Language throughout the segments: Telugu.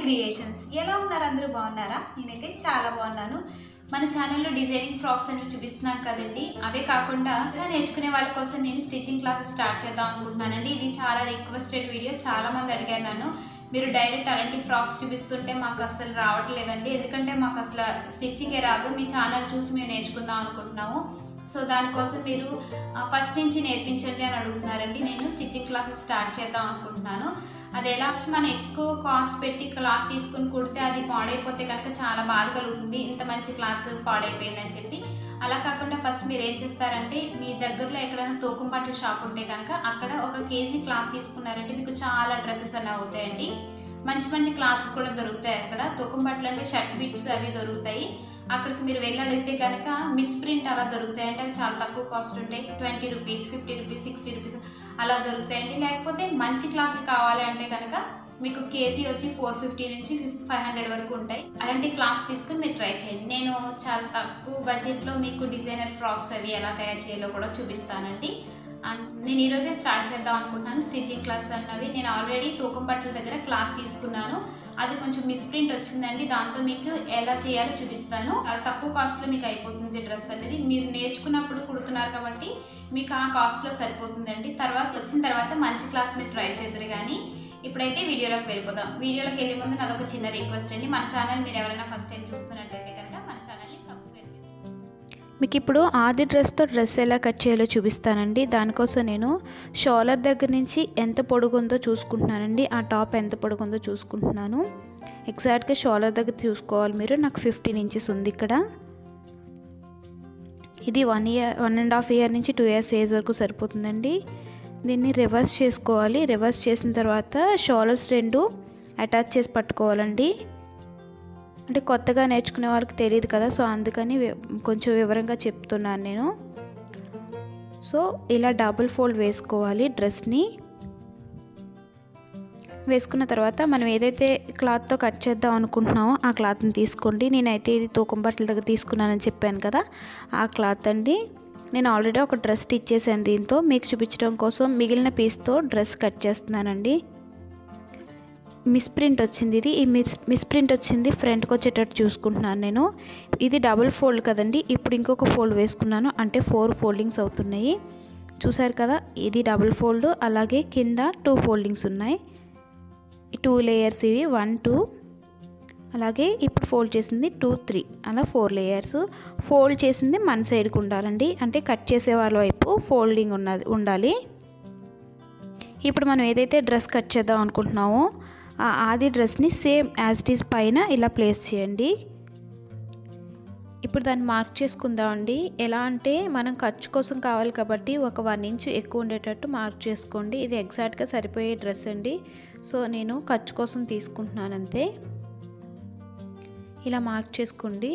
క్రియేషన్స్ ఎలా ఉన్నారు అందరూ బాగున్నారా నేనైతే చాలా బాగున్నాను మన ఛానల్లో డిజైనింగ్ ఫ్రాక్స్ అనేవి చూపిస్తున్నాం కదండి అవే కాకుండా ఇలా నేర్చుకునే వాళ్ళ కోసం నేను స్టిచ్చింగ్ క్లాసెస్ స్టార్ట్ చేద్దాం అనుకుంటున్నానండి ఇది చాలా రిక్వెస్టెడ్ వీడియో చాలా మంది అడిగారు నన్ను మీరు డైరెక్ట్ అలాంటి ఫ్రాక్స్ చూపిస్తుంటే మాకు అసలు రావట్లేదండి ఎందుకంటే మాకు అసలు స్టిచ్చింగే రాదు మీ ఛానల్ చూసి మేము నేర్చుకుందాం అనుకుంటున్నాము సో దానికోసం మీరు ఫస్ట్ నుంచి నేర్పించండి అని అడుగుతున్నారండి నేను స్టిచ్చింగ్ క్లాసెస్ స్టార్ట్ చేద్దాం అనుకుంటున్నాను అది ఎలా మనం ఎక్కువ కాస్ట్ పెట్టి క్లాత్ తీసుకుని కుడితే అది పాడైపోతే కనుక చాలా బాధ కలుగుతుంది ఇంత మంచి క్లాత్ పాడైపోయిందని చెప్పి అలా కాకుండా ఫస్ట్ మీరు ఏం చేస్తారంటే మీ దగ్గరలో ఎక్కడైనా తూకం బట్టల షాప్ ఉంటే కనుక అక్కడ ఒక కేజీ క్లాత్ తీసుకున్నారంటే మీకు చాలా డ్రెస్సెస్ అన్నీ అవుతాయండి మంచి మంచి క్లాత్స్ కూడా దొరుకుతాయి అక్కడ తూకం బట్టలు అంటే షర్ట్ బిట్స్ అవి దొరుకుతాయి అక్కడికి మీరు వెళ్ళి అడిగితే కనుక మిస్ ప్రింట్ అలా దొరుకుతాయి అంటే అవి చాలా తక్కువ కాస్ట్ ఉంటాయి twenty rupees fifty rupees sixty rupees అలా దొరుకుతాయండి లేకపోతే మంచి క్లాత్ కావాలి అంటే కనుక మీకు కేజీ వచ్చి ఫోర్ ఫిఫ్టీ నుంచి ఫైవ్ హండ్రెడ్ వరకు ఉంటాయి అలాంటి క్లాత్ తీసుకుని మీరు ట్రై చేయండి నేను చాలా తక్కువ బడ్జెట్లో మీకు డిజైనర్ ఫ్రాక్స్ అవి ఎలా తయారు చేయాలో కూడా చూపిస్తానండి అన్- నేను ఈరోజే స్టార్ట్ చేద్దాం అనుకుంటున్నాను స్టిచ్చింగ్ క్లాస్ అన్నవి నేను ఆల్రెడీ తూకం బట్టల దగ్గర క్లాత్ తీసుకున్నాను అది కొంచెం మిస్ప్రింట్ వచ్చిందండి దాంతో మీకు ఎలా చేయాలో చూపిస్తాను అది తక్కువ కాస్ట్లో మీకు అయిపోతుంది డ్రెస్ అనేది మీరు నేర్చుకున్నప్పుడు కుడుతున్నారు కాబట్టి మీకు ఆ కాస్ట్లో సరిపోతుందండి తర్వాత వచ్చిన తర్వాత మంచి క్లాత్ మీరు ట్రై చేద్దరు కానీ ఇప్పుడైతే వీడియోలోకి వెళ్ళిపోదాం వీడియోలోకి వెళ్ళే ముందు నాదొక చిన్న రిక్వెస్ట్ అండి మన ఛానల్ మీరు ఎవరైనా ఫస్ట్ టైం చూస్తున్నట్టయితే కనుక మన ఛానల్ని సబ్స్క్రైబ్ చేసుకోండి మీకు ఇప్పుడు ఆది డ్రెస్తో డ్రెస్ ఎలా కట్ చేయాలో చూపిస్తానండి దానికోసం నేను షోలర్ దగ్గర నుంచి ఎంత పొడుగుందో చూసుకుంటున్నానండి ఆ టాప్ ఎంత పొడుగుందో చూసుకుంటున్నాను ఎగ్జాక్ట్గా షోలర్ దగ్గర చూసుకోవాలి మీరు నాకు ఫిఫ్టీన్ ఇంచెస్ ఉంది ఇక్కడ ఇది one year one and half year నుంచి టూ ఇయర్స్ ఏజ్ వరకు సరిపోతుందండి దీన్ని రివర్స్ చేసుకోవాలి రివర్స్ చేసిన తర్వాత షోలర్స్ రెండు అటాచ్ చేసి పట్టుకోవాలండి అంటే కొత్తగా నేర్చుకునే వాళ్ళకి తెలియదు కదా సో అందుకని వి- కొంచెం వివరంగా చెప్తున్నాను నేను సో ఇలా డబుల్ ఫోల్డ్ వేసుకోవాలి డ్రెస్ని వేసుకున్న తర్వాత మనం ఏదైతే క్లాత్తో కట్ చేద్దాం అనుకుంటున్నామో ఆ క్లాత్ని తీసుకోండి నేనైతే ఇది తూకం బట్టల దగ్గర తీసుకున్నానని చెప్పాను కదా ఆ క్లాత్ అండి నేను ఆల్రెడీ ఒక డ్రెస్ స్టిచ్ చేశాను దీంతో మీకు చూపించడం కోసం మిగిలిన పీస్తో డ్రెస్ కట్ చేస్తున్నానండి మిస్ప్రింట్ వచ్చింది ఇది ఈ మిస్ మిస్ప్రింట్ వచ్చింది ఫ్రంట్కి వచ్చేటట్టు చూసుకుంటున్నాను నేను ఇది డబుల్ ఫోల్డ్ కదండి ఇప్పుడు ఇంకొక ఫోల్డ్ వేసుకున్నాను అంటే ఫోర్ ఫోల్డింగ్స్ అవుతున్నాయి చూసారు కదా ఇది డబుల్ ఫోల్డ్ అలాగే కింద టూ ఫోల్డింగ్స్ ఉన్నాయి టూ లేయర్స్ ఇవి వన్ టూ అలాగే ఇప్పుడు ఫోల్డ్ చేసింది టూ త్రీ అలా ఫోర్ లేయర్స్ ఫోల్డ్ చేసింది మన సైడ్కి ఉండాలండి అంటే కట్ చేసే వాళ్ళ వైపు ఫోల్డింగ్ ఉన్నది ఉండాలి ఇప్పుడు మనం ఏదైతే డ్రెస్ కట్ చేద్దాం అనుకుంటున్నామో ఆ ఆది డ్రెస్ని సేమ్ యాజ్ ఇట్ ఈస్ పైన ఇలా ప్లేస్ చేయండి ఇప్పుడు దాన్ని మార్క్ చేసుకుందాం అండి ఎలా అంటే మనం ఖర్చు కోసం కావాలి కాబట్టి ఒక వన్ ఇంచ్ ఎక్కువ ఉండేటట్టు మార్క్ చేసుకోండి ఇది ఎగ్జాక్ట్గా సరిపోయే డ్రెస్ అండి సో నేను ఖర్చు కోసం తీసుకుంటున్నాను అంతే ఇలా మార్క్ చేసుకోండి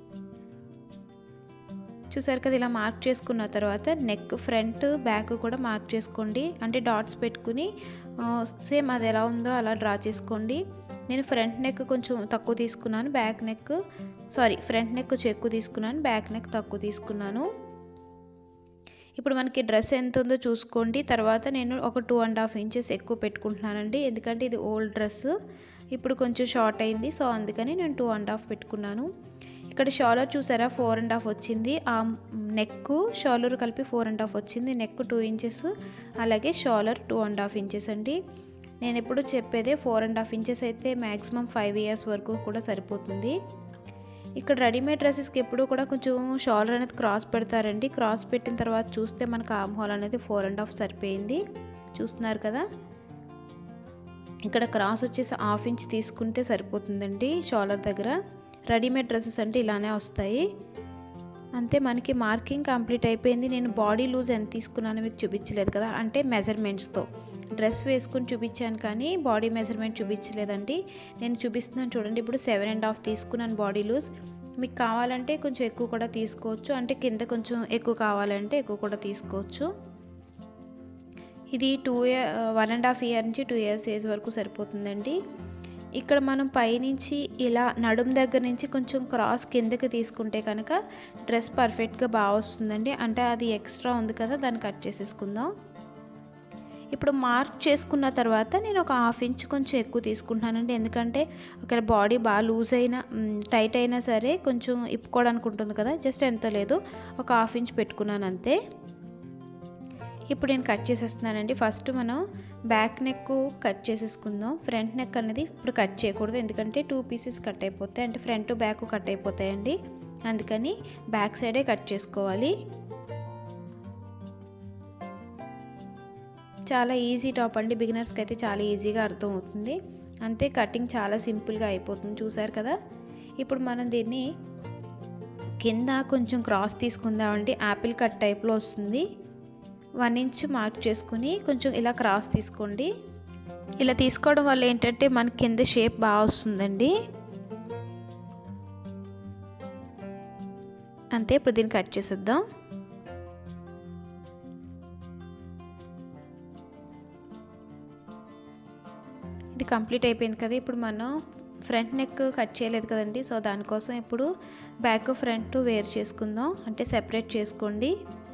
చూసారు కదా ఇలా మార్క్ చేసుకున్న తర్వాత నెక్ ఫ్రంట్ బ్యాక్ కూడా మార్క్ చేసుకోండి అంటే డాట్స్ పెట్టుకుని సేమ్ అది ఎలా ఉందో అలా డ్రా చేసుకోండి నేను ఫ్రంట్ నెక్ కొంచెం తక్కువ తీసుకున్నాను back neck sorry front neck కొంచెం ఎక్కువ తీసుకున్నాను బ్యాక్ నెక్ తక్కువ తీసుకున్నాను ఇప్పుడు మనకి డ్రెస్ ఎంత ఉందో చూసుకోండి తర్వాత నేను ఒక టూ అండ్ హాఫ్ ఇంచెస్ ఎక్కువ పెట్టుకుంటున్నానండి ఎందుకంటే ఇది ఓల్డ్ డ్రెస్ ఇప్పుడు కొంచెం షార్ట్ అయింది సో అందుకని నేను టూ అండ్ హాఫ్ పెట్టుకున్నాను ఇక్కడ షాలర్ చూసారా ఫోర్ అండ్ హాఫ్ వచ్చింది ఆ నెక్ షాలర్ కలిపి ఫోర్ అండ్ హాఫ్ వచ్చింది నెక్ టూ ఇంచెస్ అలాగే shoulder two and half inches అండి నేను ఎప్పుడు చెప్పేదే ఫోర్ అండ్ హాఫ్ ఇంచెస్ అయితే మ్యాక్సిమం ఫైవ్ ఇయర్స్ వరకు కూడా సరిపోతుంది ఇక్కడ రెడీమేడ్ డ్రెస్సెస్కి ఎప్పుడు కూడా కొంచెం షాలర్ అనేది క్రాస్ పెడతారండి క్రాస్ పెట్టిన తర్వాత చూస్తే మనకు ఆమ్ హోల్ అనేది ఫోర్ అండ్ హాఫ్ సరిపోయింది చూస్తున్నారు కదా ఇక్కడ క్రాస్ వచ్చేసి హాఫ్ ఇంచ్ తీసుకుంటే సరిపోతుందండి షాలర్ దగ్గర రెడీమేడ్ డ్రెస్సెస్ అంటే ఇలానే వస్తాయి అంతే మనకి మార్కింగ్ కంప్లీట్ అయిపోయింది నేను బాడీ లూజ్ ఎంత తీసుకున్నానో మీకు చూపించలేదు కదా అంటే మెజర్మెంట్స్తో డ్రెస్ వేసుకుని చూపించాను కానీ బాడీ మెజర్మెంట్ చూపించలేదండి నేను చూపిస్తున్నాను చూడండి ఇప్పుడు సెవెన్ అండ్ హాఫ్ తీసుకున్నాను బాడీ లూజ్ మీకు కావాలంటే కొంచెం ఎక్కువ కూడా తీసుకోవచ్చు అంటే కింద కొంచెం ఎక్కువ కావాలంటే ఎక్కువ కూడా తీసుకోవచ్చు ఇది two year one and half year నుంచి టూ ఇయర్స్ ఏజ్ వరకు సరిపోతుందండి ఇక్కడ మనం పైనుంచి ఇలా నడుం దగ్గర నుంచి కొంచెం క్రాస్ కిందకి తీసుకుంటే కనుక డ్రెస్ పర్ఫెక్ట్గా బాగా వస్తుందండి అంటే అది ఎక్స్ట్రా ఉంది కదా దాన్ని కట్ చేసేసుకుందాం ఇప్పుడు మార్క్ చేసుకున్న తర్వాత నేను ఒక హాఫ్ ఇంచ్ కొంచెం ఎక్కువ తీసుకుంటున్నానండి ఎందుకంటే ఒకవేళ బాడీ బాగా లూజ్ అయినా టైట్ అయినా సరే కొంచెం ఇప్పుకోవడానికి ఉంటుంది కదా జస్ట్ ఎంత లేదు ఒక హాఫ్ ఇంచ్ పెట్టుకున్నాను అంతే ఇప్పుడు నేను కట్ చేసేస్తున్నానండి ఫస్ట్ మనం బ్యాక్ నెక్ కట్ చేసేసుకుందాం ఫ్రంట్ నెక్ అనేది ఇప్పుడు కట్ చేయకూడదు ఎందుకంటే టూ పీసెస్ కట్ అయిపోతాయి అంటే ఫ్రంట్ బ్యాక్ కట్ అయిపోతాయండి అందుకని బ్యాక్ సైడే కట్ చేసుకోవాలి చాలా ఈజీ టాప్ అండి బిగినర్స్కి అయితే చాలా ఈజీగా అర్థమవుతుంది అంతే కటింగ్ చాలా సింపుల్గా అయిపోతుంది చూసారు కదా ఇప్పుడు మనం దీన్ని కింద కొంచెం క్రాస్ తీసుకుందామండి యాపిల్ కట్ టైప్లో వస్తుంది వన్ ఇంచ్ మార్క్ చేసుకుని కొంచెం ఇలా క్రాస్ తీసుకోండి ఇలా తీసుకోవడం వల్ల ఏంటంటే మనకి కింద షేప్ బాగా వస్తుందండి అంతే ఇప్పుడు దీన్ని కట్ చేసేద్దాం ఇది కంప్లీట్ అయిపోయింది కదా ఇప్పుడు మనం ఫ్రంట్ నెక్ కట్ చేయలేదు కదండి సో దానికోసం ఇప్పుడు బ్యాక్ ఫ్రంట్ వేర్ చేసుకుందాం అంటే సెపరేట్ చేసుకోండి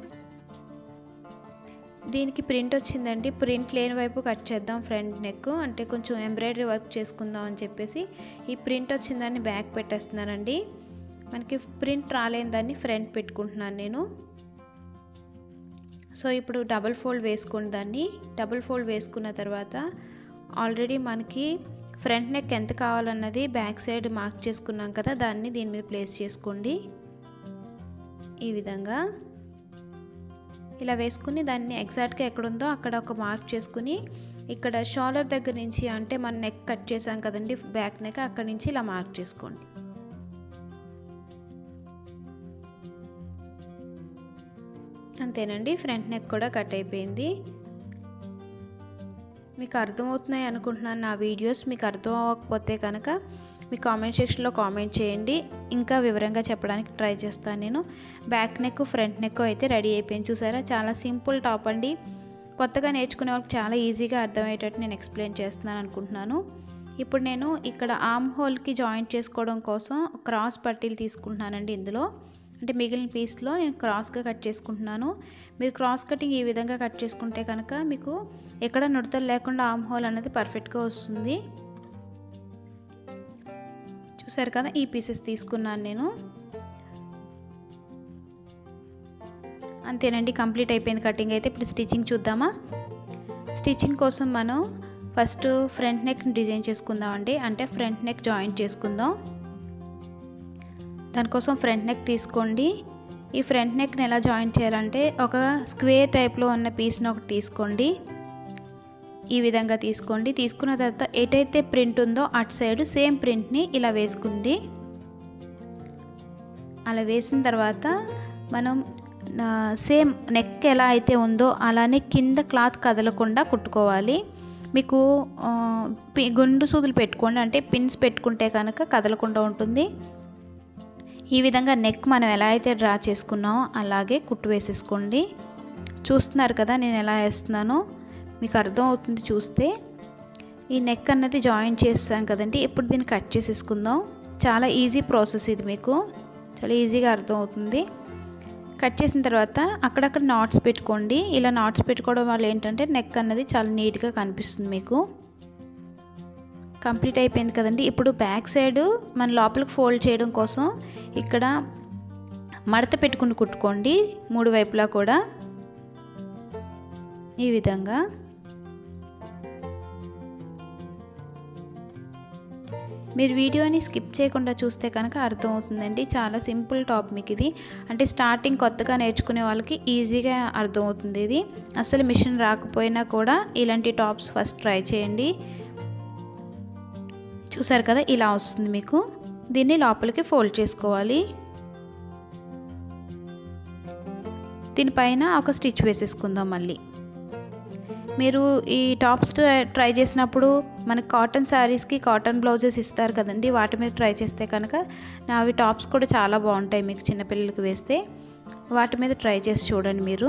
దీనికి ప్రింట్ వచ్చిందండి ప్రింట్ లేని వైపు కట్ చేద్దాం ఫ్రంట్ నెక్ అంటే కొంచెం ఎంబ్రాయిడరీ వర్క్ చేసుకుందాం అని చెప్పేసి ఈ ప్రింట్ వచ్చిందాన్ని బ్యాక్ పెట్టేస్తున్నానండి మనకి ప్రింట్ రాలేని దాన్ని ఫ్రంట్ పెట్టుకుంటున్నాను నేను సో ఇప్పుడు డబుల్ ఫోల్డ్ వేసుకోండి దాన్ని డబుల్ ఫోల్డ్ వేసుకున్న తర్వాత ఆల్రెడీ మనకి ఫ్రంట్ నెక్ ఎంత కావాలన్నది బ్యాక్ సైడ్ మార్క్ చేసుకున్నాం కదా దాన్ని దీని మీద ప్లేస్ చేసుకోండి ఈ విధంగా ఇలా వేసుకుని దాన్ని ఎగ్జాక్ట్గా ఎక్కడుందో అక్కడ ఒక మార్క్ చేసుకుని ఇక్కడ షోల్డర్ దగ్గర నుంచి అంటే మన నెక్ కట్ చేసాం కదండి బ్యాక్ నెక్ అక్కడ నుంచి ఇలా మార్క్ చేసుకోండి అంతేనండి ఫ్రంట్ నెక్ కూడా కట్ అయిపోయింది మీకు అర్థమవుతున్నాయి అనుకుంటున్నాను నా వీడియోస్ మీకు అర్థం అవ్వకపోతే కనుక మీ కామెంట్ సెక్షన్లో కామెంట్ చేయండి ఇంకా వివరంగా చెప్పడానికి ట్రై చేస్తాను నేను బ్యాక్ నెక్ ఫ్రంట్ నెక్ అయితే రెడీ అయిపోయింది చూసారా చాలా సింపుల్ టాప్ అండి కొత్తగా నేర్చుకునే వాళ్ళకి చాలా ఈజీగా అర్థమయ్యేటట్టు నేను ఎక్స్ప్లెయిన్ చేస్తున్నాను అనుకుంటున్నాను ఇప్పుడు నేను ఇక్కడ ఆర్మ్ హోల్కి జాయింట్ చేసుకోవడం కోసం క్రాస్ పట్టీలు తీసుకుంటున్నానండి ఇందులో అంటే మిగిలిన పీస్లో నేను క్రాస్గా కట్ చేసుకుంటున్నాను మీరు క్రాస్ కటింగ్ ఈ విధంగా కట్ చేసుకుంటే కనుక మీకు ఎక్కడ నుడతలు లేకుండా ఆర్మ్ హోల్ అనేది పర్ఫెక్ట్గా వస్తుంది చూసారు కదా ఈ పీసెస్ తీసుకున్నాను నేను అంతేనండి కంప్లీట్ అయిపోయింది కటింగ్ అయితే ఇప్పుడు స్టిచ్చింగ్ చూద్దామా స్టిచ్చింగ్ కోసం మనం ఫస్ట్ ఫ్రంట్ నెక్ డిజైన్ చేసుకుందామండి అంటే ఫ్రంట్ నెక్ జాయింట్ చేసుకుందాం దానికోసం ఫ్రంట్ నెక్ తీసుకోండి ఈ ఫ్రంట్ నెక్ని ఎలా జాయింట్ చేయాలంటే ఒక స్క్వేర్ టైప్లో ఉన్న పీస్ని ఒకటి తీసుకోండి ఈ విధంగా తీసుకోండి తీసుకున్న తర్వాత ఎటైతే ప్రింట్ ఉందో అటు సైడ్ సేమ్ ప్రింట్ని ఇలా వేసుకోండి అలా వేసిన తర్వాత మనం సేమ్ నెక్ ఎలా అయితే ఉందో అలానే కింద క్లాత్ కదలకుండా కుట్టుకోవాలి మీకు గుండు సూదులు పెట్టుకోండి అంటే పిన్స్ పెట్టుకుంటే కనుక కదలకుండా ఉంటుంది ఈ విధంగా నెక్ మనం ఎలా అయితే డ్రా చేసుకున్నామో అలాగే కుట్టు వేసేసుకోండి చూస్తున్నారు కదా నేను ఎలా వేస్తున్నానో మీకు అర్థం అవుతుంది చూస్తే ఈ నెక్ అన్నది జాయిన్ చేస్తాం కదండి ఇప్పుడు దీన్ని కట్ చేసేసుకుందాం చాలా ఈజీ ప్రాసెస్ ఇది మీకు చాలా ఈజీగా అర్థం అవుతుంది కట్ చేసిన తర్వాత అక్కడక్కడ నాట్స్ పెట్టుకోండి ఇలా నాట్స్ పెట్టుకోవడం వల్ల ఏంటంటే నెక్ అన్నది చాలా నీట్గా కనిపిస్తుంది మీకు కంప్లీట్ అయిపోయింది కదండి ఇప్పుడు బ్యాక్ సైడ్ మన లోపలికి ఫోల్డ్ చేయడం కోసం ఇక్కడ మడత పెట్టుకుని కుట్టుకోండి మూడు వైపులా కూడా ఈ విధంగా మీరు వీడియోని స్కిప్ చేయకుండా చూస్తే కనుక అర్థమవుతుందండి చాలా సింపుల్ టాప్ మీకు ఇది అంటే స్టార్టింగ్ కొత్తగా నేర్చుకునే వాళ్ళకి ఈజీగా అర్థమవుతుంది ఇది అసలు మిషన్ రాకపోయినా కూడా ఇలాంటి టాప్స్ ఫస్ట్ ట్రై చేయండి చూసారు కదా ఇలా వస్తుంది మీకు దీన్ని లోపలికి ఫోల్డ్ చేసుకోవాలి దీనిపైన ఒక స్టిచ్ వేసేసుకుందాం మళ్ళీ మీరు ఈ టాప్స్ ట్రై చేసినప్పుడు మనకి కాటన్ శారీస్కి కాటన్ బ్లౌజెస్ ఇస్తారు కదండి వాటి మీద ట్రై చేస్తే కనుక అవి టాప్స్ కూడా చాలా బాగుంటాయి మీకు చిన్నపిల్లలకి వేస్తే వాటి మీద ట్రై చేసి చూడండి మీరు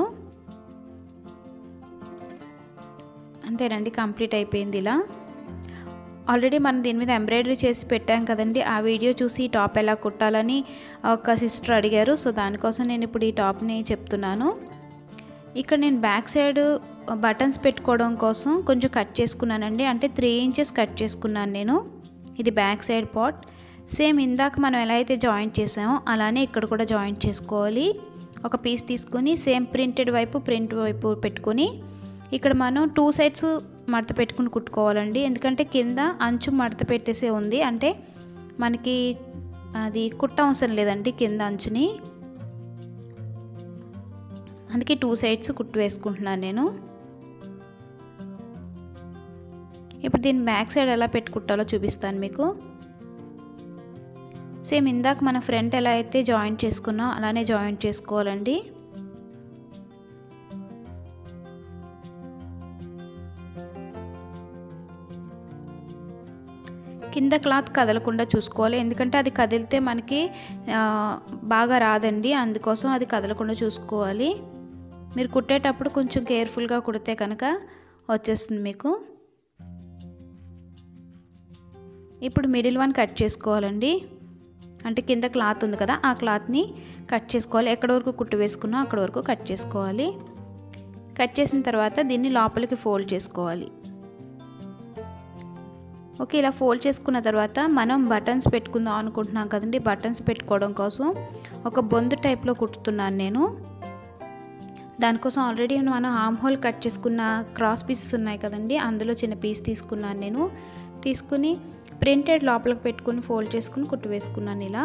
అంతేనండి కంప్లీట్ అయిపోయింది ఇలా ఆల్రెడీ మనం దీని మీద ఎంబ్రాయిడరీ చేసి పెట్టాం కదండి ఆ వీడియో చూసి ఈ టాప్ ఎలా కుట్టాలని ఒక సిస్టర్ అడిగారు సో దానికోసం నేను ఇప్పుడు ఈ టాప్ని చెప్తున్నాను ఇక్కడ నేను బ్యాక్ సైడ్ బటన్స్ పెట్టుకోవడం కోసం కొంచెం కట్ చేసుకున్నానండి అంటే త్రీ ఇంచెస్ కట్ చేసుకున్నాను నేను ఇది బ్యాక్ సైడ్ పాట్ సేమ్ ఇందాక మనం ఎలా అయితే జాయింట్ చేసామో అలానే ఇక్కడ కూడా జాయింట్ చేసుకోవాలి ఒక పీస్ తీసుకొని సేమ్ ప్రింటెడ్ వైపు ప్రింట్ వైపు పెట్టుకొని ఇక్కడ మనం టూ సైడ్స్ మడత పెట్టుకుని కుట్టుకోవాలండి ఎందుకంటే కింద అంచు మడత పెట్టేసే ఉంది అంటే మనకి అది కుట్ట అవసరం లేదండి కింద అంచుని అందుకే టూ సైడ్స్ కుట్టు వేసుకుంటున్నాను నేను ఇప్పుడు దీన్ని బ్యాక్ సైడ్ ఎలా పెట్టుకుంటాలో చూపిస్తాను మీకు సేమ్ ఇందాక మన ఫ్రంట్ ఎలా అయితే జాయింట్ చేసుకున్నాం అలానే జాయింట్ చేసుకోవాలండి కింద క్లాత్ కదలకుండా చూసుకోవాలి ఎందుకంటే అది కదిలితే మనకి బాగా రాదండి అందుకోసం అది కదలకుండా చూసుకోవాలి మీరు కుట్టేటప్పుడు కొంచెం కేర్ఫుల్గా కుడితే కనుక వచ్చేస్తుంది మీకు ఇప్పుడు మిడిల్ వన్ కట్ చేసుకోవాలండి అంటే కింద క్లాత్ ఉంది కదా ఆ క్లాత్ని కట్ చేసుకోవాలి ఎక్కడ వరకు కుట్టు వేసుకున్నా అక్కడ వరకు కట్ చేసుకోవాలి కట్ చేసిన తర్వాత దీన్ని లోపలికి ఫోల్డ్ చేసుకోవాలి ఓకే ఇలా ఫోల్డ్ చేసుకున్న తర్వాత మనం బటన్స్ పెట్టుకుందాం అనుకుంటున్నాం కదండి బటన్స్ పెట్టుకోవడం కోసం ఒక బొందు టైప్లో కుట్టుతున్నాను నేను దానికోసం ఆల్రెడీ మనం ఆమ్ హోల్ కట్ చేసుకున్న క్రాస్ పీసెస్ ఉన్నాయి కదండి అందులో చిన్న పీస్ తీసుకున్నాను నేను తీసుకుని ప్రింటెడ్ లోపలికి పెట్టుకుని ఫోల్డ్ చేసుకుని కుట్టు వేసుకున్నాను ఇలా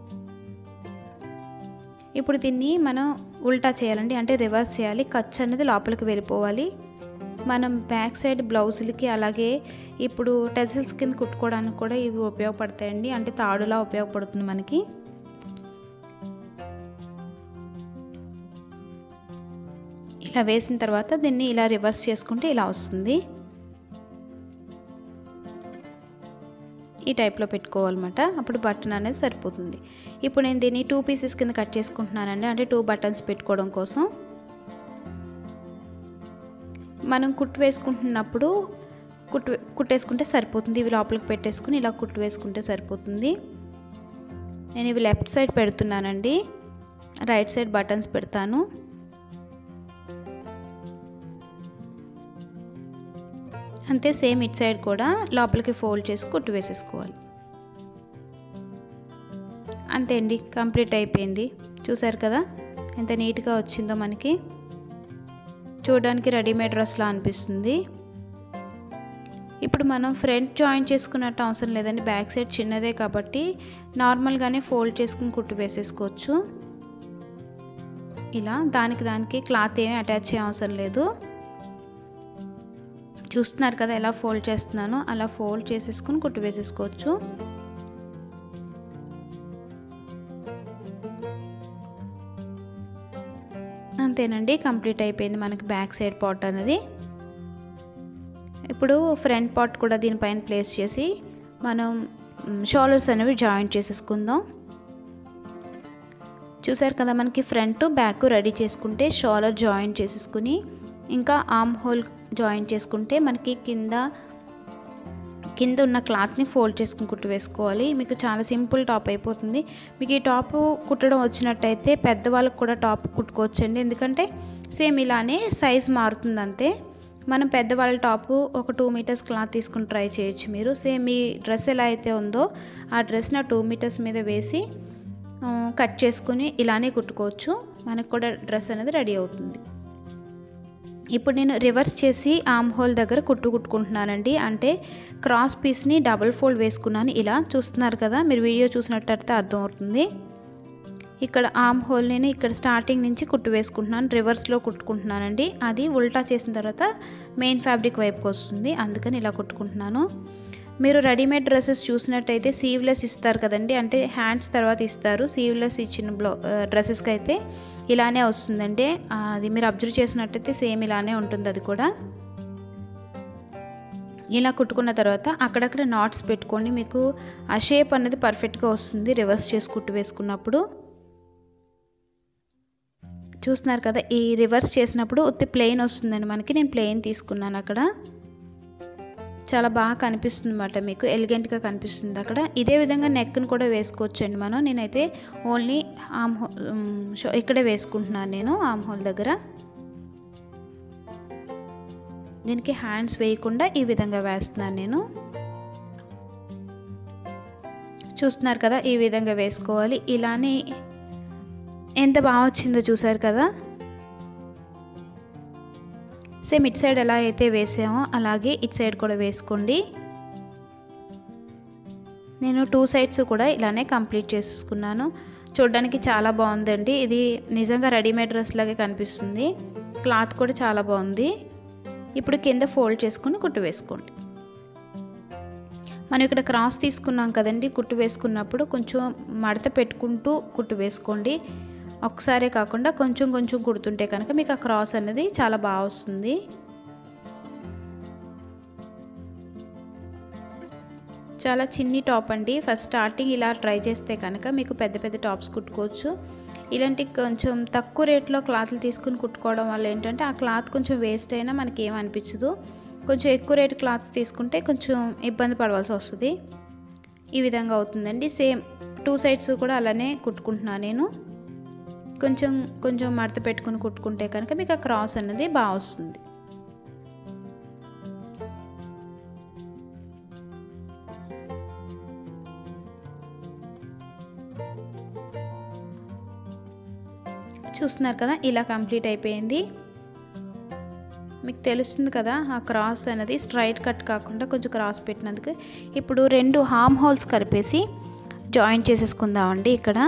ఇప్పుడు దీన్ని మనం ఉల్టా చేయాలండి అంటే రివర్స్ చేయాలి ఖర్చు అనేది లోపలికి వెళ్ళిపోవాలి మనం బ్యాక్ సైడ్ బ్లౌజులకి అలాగే ఇప్పుడు టెజిల్స్ కింద కుట్టుకోవడానికి కూడా ఇవి ఉపయోగపడతాయండి అంటే తాడులా ఉపయోగపడుతుంది మనకి ఇలా వేసిన తర్వాత దీన్ని ఇలా రివర్స్ చేసుకుంటే ఇలా వస్తుంది ఈ టైప్లో పెట్టుకోవాలన్నమాట అప్పుడు బటన్ అనేది సరిపోతుంది ఇప్పుడు నేను దీన్ని టూ పీసెస్ కింద కట్ చేసుకుంటున్నానండి అంటే టూ బటన్స్ పెట్టుకోవడం కోసం మనం కుట్టు వేసుకుంటున్నప్పుడు కుట్టు కుట్టేసుకుంటే సరిపోతుంది ఇవి లోపలికి పెట్టేసుకుని ఇలా కుట్టు వేసుకుంటే సరిపోతుంది నేను ఇవి లెఫ్ట్ సైడ్ పెడుతున్నానండి రైట్ సైడ్ బటన్స్ పెడతాను అంతే సేమ్ ఇట్ సైడ్ కూడా లోపలికి ఫోల్డ్ చేసి కుట్టు వేసేసుకోవాలి అంతే అండి కంప్లీట్ అయిపోయింది చూసారు కదా ఎంత నీట్గా వచ్చిందో మనకి చూడడానికి రెడీమేడ్ డ్రెస్లా అనిపిస్తుంది ఇప్పుడు మనం ఫ్రంట్ జాయిన్ చేసుకున్నట్టు అవసరం లేదండి బ్యాక్ సైడ్ చిన్నదే కాబట్టి నార్మల్గానే ఫోల్డ్ చేసుకుని కుట్టు వేసేసుకోవచ్చు ఇలా దానికి దానికి క్లాత్ ఏమీ అటాచ్ చేయ అవసరం లేదు చూస్తున్నారు కదా ఎలా ఫోల్డ్ చేస్తున్నానో అలా ఫోల్డ్ చేసేసుకుని కుట్టు వేసేసుకోవచ్చు అంతేనండి కంప్లీట్ అయిపోయింది మనకి బ్యాక్ సైడ్ పాట్ అనేది ఇప్పుడు ఫ్రంట్ పార్ట్ కూడా దీనిపైన ప్లేస్ చేసి మనం షోల్డర్స్ అనేవి జాయింట్ చేసేసుకుందాం చూసారు కదా మనకి ఫ్రంట్ బ్యాక్ రెడీ చేసుకుంటే షోల్డర్ జాయింట్ చేసేసుకుని ఇంకా ఆర్మ్ హోల్ జాయింట్ చేసుకుంటే మనకి కింద కింద ఉన్న క్లాత్ని ఫోల్డ్ చేసుకుని కుట్టు వేసుకోవాలి మీకు చాలా సింపుల్ టాప్ అయిపోతుంది మీకు ఈ టాప్ కుట్టడం వచ్చినట్టయితే పెద్దవాళ్ళకి కూడా టాప్ కుట్టుకోవచ్చండి ఎందుకంటే సేమ్ ఇలానే సైజ్ మారుతుంది అంతే మనం పెద్దవాళ్ళ టాపు ఒక టూ మీటర్స్ క్లాత్ తీసుకుని ట్రై చేయొచ్చు మీరు సేమ్ మీ డ్రెస్ ఎలా అయితే ఉందో ఆ డ్రెస్ని ఆ టూ మీటర్స్ మీద వేసి కట్ చేసుకుని ఇలానే కుట్టుకోవచ్చు మనకు కూడా డ్రెస్ అనేది రెడీ అవుతుంది ఇప్పుడు నేను రివర్స్ చేసి ఆమ్ హోల్ దగ్గర కుట్టు కుట్టుకుంటున్నానండి అంటే క్రాస్ పీస్ని డబుల్ ఫోల్డ్ వేసుకున్నాను ఇలా చూస్తున్నారు కదా మీరు వీడియో చూసినట్టయితే అర్థమవుతుంది ఇక్కడ ఆమ్ హోల్ నేను ఇక్కడ స్టార్టింగ్ నుంచి కుట్టు వేసుకుంటున్నాను రివర్స్లో కుట్టుకుంటున్నానండి అది ఉల్టా చేసిన తర్వాత మెయిన్ ఫ్యాబ్రిక్ వైపుకి వస్తుంది అందుకని ఇలా కుట్టుకుంటున్నాను మీరు రెడీమేడ్ డ్రెస్సెస్ చూసినట్టయితే సీవ్లెస్ ఇస్తారు కదండి అంటే హ్యాండ్స్ తర్వాత ఇస్తారు సీవ్లెస్ ఇచ్చిన బ్లౌ డ్రెస్సెస్కి అయితే ఇలానే వస్తుందండి అది మీరు అబ్జర్వ్ చేసినట్టయితే సేమ్ ఇలానే ఉంటుంది అది కూడా ఇలా కుట్టుకున్న తర్వాత అక్కడక్కడ నాట్స్ పెట్టుకోండి మీకు ఆ షేప్ అనేది పర్ఫెక్ట్గా వస్తుంది రివర్స్ చేసి కుట్టు వేసుకున్నప్పుడు చూస్తున్నారు కదా ఈ రివర్స్ చేసినప్పుడు ఉత్తి ప్లెయిన్ వస్తుందండి మనకి నేను ప్లెయిన్ తీసుకున్నాను అక్కడ చాలా బాగా కనిపిస్తుంది అన్నమాట మీకు ఎలిగెంట్గా కనిపిస్తుంది అక్కడ ఇదే విధంగా నెక్ను కూడా వేసుకోవచ్చు అండి మనం నేనైతే ఓన్లీ ఆమ్ హోల్ ఇక్కడే వేసుకుంటున్నాను నేను ఆమ్ హోల్ దగ్గర దీనికి హ్యాండ్స్ వేయకుండా ఈ విధంగా వేస్తున్నాను నేను చూస్తున్నారు కదా ఈ విధంగా వేసుకోవాలి ఇలానే ఎంత బాగా వచ్చిందో చూసారు కదా సేమ్ ఇటు సైడ్ ఎలా అయితే వేసామో అలాగే ఇటు సైడ్ కూడా వేసుకోండి నేను టూ సైడ్స్ కూడా ఇలానే కంప్లీట్ చేసుకున్నాను చూడడానికి చాలా బాగుందండి ఇది నిజంగా రెడీమేడ్ డ్రెస్ లాగే కనిపిస్తుంది క్లాత్ కూడా చాలా బాగుంది ఇప్పుడు కింద ఫోల్డ్ చేసుకుని కుట్టు వేసుకోండి మనం ఇక్కడ క్రాస్ తీసుకున్నాం కదండి కుట్టు వేసుకున్నప్పుడు కొంచెం మడత పెట్టుకుంటూ కుట్టు వేసుకోండి ఒకసారే కాకుండా కొంచెం కొంచెం కుడుతుంటే కనుక మీకు ఆ క్రాస్ అనేది చాలా బాగా వస్తుంది చాలా చిన్ని టాప్ అండి ఫస్ట్ స్టార్టింగ్ ఇలా ట్రై చేస్తే కనుక మీకు పెద్ద పెద్ద టాప్స్ కుట్టుకోవచ్చు ఇలాంటి కొంచెం తక్కువ రేట్లో క్లాత్లు తీసుకుని కుట్టుకోవడం వల్ల ఏంటంటే ఆ క్లాత్ కొంచెం వేస్ట్ అయినా మనకి ఏం అనిపించదు కొంచెం ఎక్కువ రేట్ క్లాత్ తీసుకుంటే కొంచెం ఇబ్బంది పడవలసి వస్తుంది ఈ విధంగా అవుతుందండి సేమ్ టూ సైడ్స్ కూడా అలానే కుట్టుకుంటున్నాను నేను కొంచెం కొంచెం మడత పెట్టుకుని కుట్టుకుంటే కనుక మీకు ఆ క్రాస్ అనేది బాగా వస్తుంది చూస్తున్నారు కదా ఇలా కంప్లీట్ అయిపోయింది మీకు తెలుస్తుంది కదా ఆ క్రాస్ అనేది స్ట్రైట్ కట్ కాకుండా కొంచెం క్రాస్ పెట్టినందుకు ఇప్పుడు రెండు హామ్ హోల్స్ కలిపేసి జాయింట్ చేసేసుకుందామండి ఇక్కడ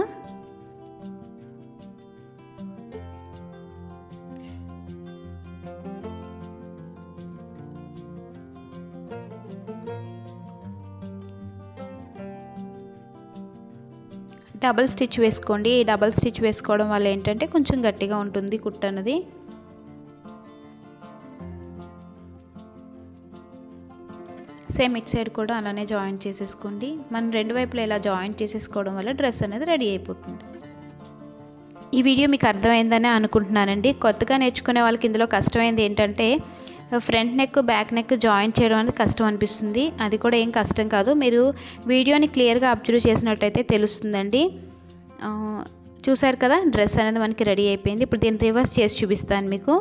డబల్ స్టిచ్ వేసుకోండి ఈ డబల్ స్టిచ్ వేసుకోవడం వల్ల ఏంటంటే కొంచెం గట్టిగా ఉంటుంది కుట్ట అనేది సేమ్ ఇట్ సైడ్ కూడా అలానే జాయింట్ చేసేసుకోండి మనం రెండు వైపులా ఇలా జాయింట్ చేసేసుకోవడం వల్ల డ్రెస్ అనేది రెడీ అయిపోతుంది ఈ వీడియో మీకు అర్థమైందని అనుకుంటున్నానండి కొత్తగా నేర్చుకునే వాళ్ళకి ఇందులో కష్టమైంది ఏంటంటే front neck back neck join చేయడం అనేది కష్టం అనిపిస్తుంది అది కూడా ఏం కష్టం కాదు మీరు వీడియోని క్లియర్గా అబ్జర్వ్ చేసినట్టయితే తెలుస్తుందండి చూసారు కదా డ్రెస్ అనేది మనకి రెడీ అయిపోయింది ఇప్పుడు దీన్ని రివర్స్ చేసి చూపిస్తాను మీకు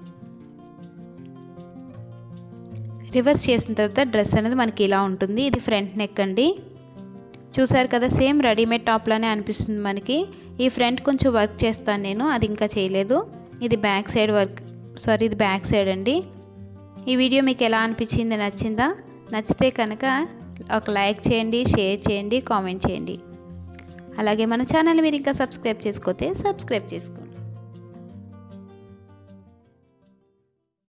రివర్స్ చేసిన తర్వాత డ్రెస్ అనేది మనకి ఇలా ఉంటుంది ఇది ఫ్రంట్ నెక్ అండి చూసారు కదా సేమ్ రెడీమేడ్ టాప్లానే అనిపిస్తుంది మనకి ఈ ఫ్రంట్ కొంచెం వర్క్ చేస్తాను నేను అది ఇంకా చేయలేదు ఇది బ్యాక్ సైడ్ వర్క్ సారీ ఇది బ్యాక్ సైడ్ అండి ఈ వీడియో మీకు ఎలా అనిపించింది నచ్చిందా నచ్చితే కనుక ఒక లైక్ చేయండి షేర్ చేయండి కామెంట్ చేయండి అలాగే మన ఛానల్ మీరు ఇంకా సబ్స్క్రైబ్ చేసుకోతే సబ్స్క్రైబ్ చేసుకోండి